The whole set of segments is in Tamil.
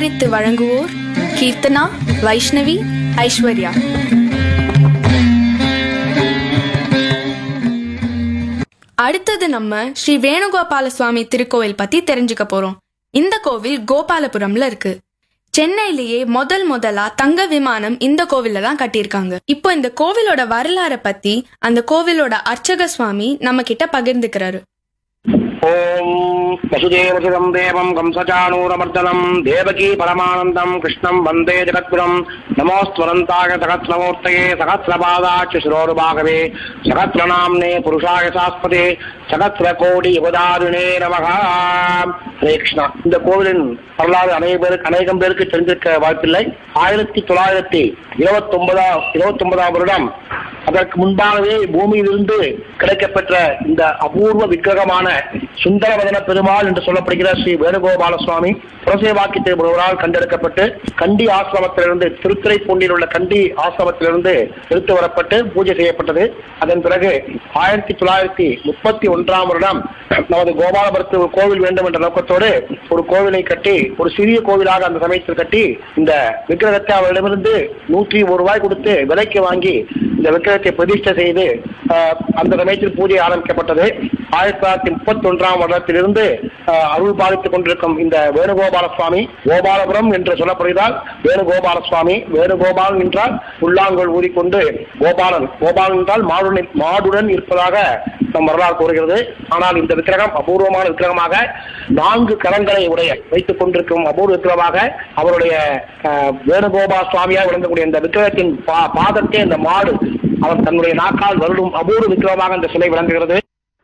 தயாரித்து வழங்குவோர் கீர்த்தனா வைஷ்ணவி ஐஸ்வர்யா அடுத்தது நம்ம ஸ்ரீ வேணுகோபால சுவாமி திருக்கோவில் பத்தி தெரிஞ்சுக்க போறோம் இந்த கோவில் கோபாலபுரம்ல இருக்கு சென்னையிலேயே முதல் முதலா தங்க விமானம் இந்த கோவில்ல தான் கட்டியிருக்காங்க இப்போ இந்த கோவிலோட வரலாறை பத்தி அந்த கோவிலோட அர்ச்சக சுவாமி நம்ம கிட்ட பகிர்ந்துக்கிறாரு ஓம் வசுதேவசுதம் தேவம் கம்சச்சாணூரமர்தனம் தேவகி பரமானந்தம் கிருஷ்ணம் வந்தே ஜகத்குரம் நமோஸ்வரந்தாய சகஸ்ரமூர்த்தயே சகஸ்ரபாதாட்ச சிரோருபாகவே சகஸ்ரநாம்னே புருஷாய சாஸ்பதே சகஸ்ர கோடி யுகதாருணே நமகா ஹரே கிருஷ்ணா இந்த கோவிலின் வரலாறு அநேக பேருக்கு அநேகம் பேருக்கு தெரிஞ்சிருக்க வாய்ப்பில்லை ஆயிரத்தி தொள்ளாயிரத்தி இருபத்தி ஒன்பதாம் இருபத்தி ஒன்பதாம் வருடம் அதற்கு முன்பாகவே பூமியிலிருந்து கிடைக்கப்பெற்ற இந்த அபூர்வ விக்கிரகமான சுந்தரவதன பெருமாள் என்று சொல்லப்படுகிற ஸ்ரீ வேணுகோபால சுவாமி புரசேவாக்கியத்தை ஒருவரால் கண்டெடுக்கப்பட்டு கண்டி ஆசிரமத்திலிருந்து திருத்துறைப்பூண்டில் உள்ள கண்டி ஆசிரமத்திலிருந்து எடுத்து வரப்பட்டு பூஜை செய்யப்பட்டது அதன் பிறகு ஆயிரத்தி தொள்ளாயிரத்தி முப்பத்தி ஒன்றாம் வருடம் நமது கோபாலபுரத்து ஒரு கோவில் வேண்டும் என்ற நோக்கத்தோடு ஒரு கோவிலை கட்டி ஒரு சிறிய கோவிலாக அந்த சமயத்தில் கட்டி இந்த விக்கிரகத்தை அவரிடமிருந்து நூற்றி ஒரு ரூபாய் கொடுத்து விலைக்கு வாங்கி இந்த விக்கிரகத்தை பிரதிஷ்டை செய்து ஆஹ், அந்த சமயத்தில் பூஜை ஆரம்பிக்கப்பட்டது ஆயிரத்தி தொள்ளாயிரத்தி முப்பத்தி ஒன்றாம் வருடத்திலிருந்து ஆஹ், அருள் பாலித்துக் கொண்டிருக்கும் இந்த வேணுகோபால சுவாமி கோபாலபுரம் என்று சொல்லப்படுகிறார் வேணுகோபால சுவாமி வேணுகோபாலன் என்றால் புல்லாங்குழல் ஊதிக்கொண்டு கோபாலன் கோபாலன் என்றால் மாடுடன் மாடுடன் இருப்பதாக நம் வரலாறு கூறுகிறது ஆனால் இந்த விக்கிரகம் அபூர்வமான விக்கிரகமாக நான்கு கரங்களை உடைய வைத்துக் கொண்டிருக்கும் அபூர்வ விக்கிரகமாக அவருடைய ஆஹ், வேணுகோபால சுவாமியாக விளங்கக்கூடிய இந்த விக்கிரகத்தின் பா- பாதத்தை இந்த மாடு அவர் தன்னுடைய நாக்கால் வருடும் அபூர்வ விக்கிரகமாக இந்த சிலை விளங்குகிறது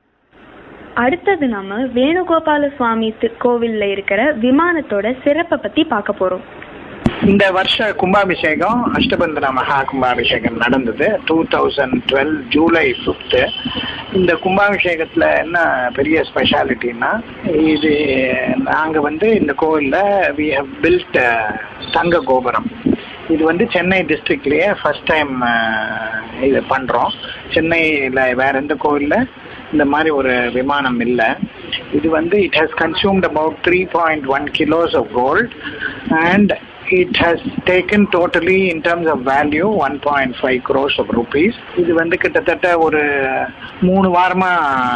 அடுத்தது நம்ம வேணுகோபால சுவாமி தி- கோவில்ல இருக்கிற விமானத்தோட சிறப்பை பத்தி பார்க்க போறோம் இந்த வருஷ கும்பாபிஷேகம் அஷ்டபந்தன மகா கும்பாபிஷேகம் நடந்தது two thousand twelve July fifth இந்த கும்பாபிஷேகத்தில் என்ன பெரிய ஸ்பெஷாலிட்டின்னா இது நாங்கள் வந்து இந்த கோவிலில் வி ஹவ் பில்ட் தங்க கோபுரம் இது வந்து சென்னை டிஸ்ட்ரிக்ட்லேயே ஃபர்ஸ்ட் டைம் இது பண்ணுறோம் சென்னையில் வேற எந்த கோவிலில் இந்த மாதிரி ஒரு விமானம் இல்லை இது வந்து it has consumed about three point one kilos of gold and it has taken totally in terms of value one point five crores of rupees இது வந்து கிட்டத்தட்ட ஒரு மூணு வாரமா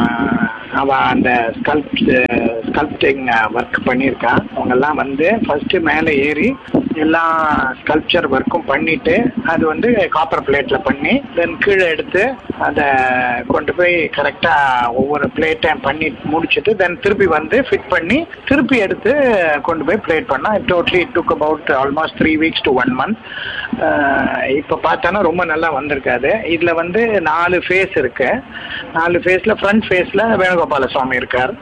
அவ அந்த ஸ்கல்ப் ஸ்கல்ப்டிங் ஒர்க் பண்ணியிருக்கா அவங்கெல்லாம் வந்து ஃபர்ஸ்ட் மேலே ஏறி எல்லா ஸ்கல்ப்சர் ஒர்க்கும் பண்ணிட்டு அது வந்து காப்பர் பிளேட்ல பண்ணி தென் கீழே எடுத்து அதை கொண்டு போய் கரெக்டா ஒவ்வொரு பிளேட்டையும் பண்ணி முடிச்சுட்டு தென் திருப்பி வந்து ஃபிட் பண்ணி திருப்பி எடுத்து கொண்டு போய் பிளேட் பண்ணா totally it took about almost three weeks to one month இப்போ பார்த்தோன்னா ரொம்ப நல்லா வந்திருக்காது இதில் வந்து நாலு ஃபேஸ் இருக்கு நாலு ஃபேஸில் ஃப்ரண்ட் ஃபேஸில் வேணுகோபால சுவாமி இருக்கார்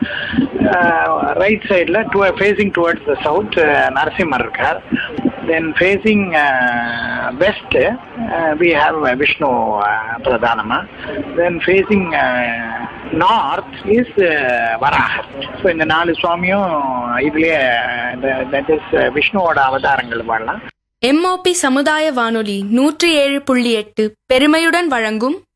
ரைட் சைடில் to facing towards the south Narasimhar இருக்கார் then facing west we have Vishnu பிரதானமா தென் ஃபேஸிங் நார்த் இஸ் வராகர் ஸோ இந்த நாலு சுவாமியும் இதுலேயே தட் இஸ் விஷ்ணுவோட அவதாரங்கள் வரலாம் எம்ஓபி சமுதாய வானொலி நூற்றி ஏழு புள்ளி எட்டு பெருமையுடன் வழங்கும்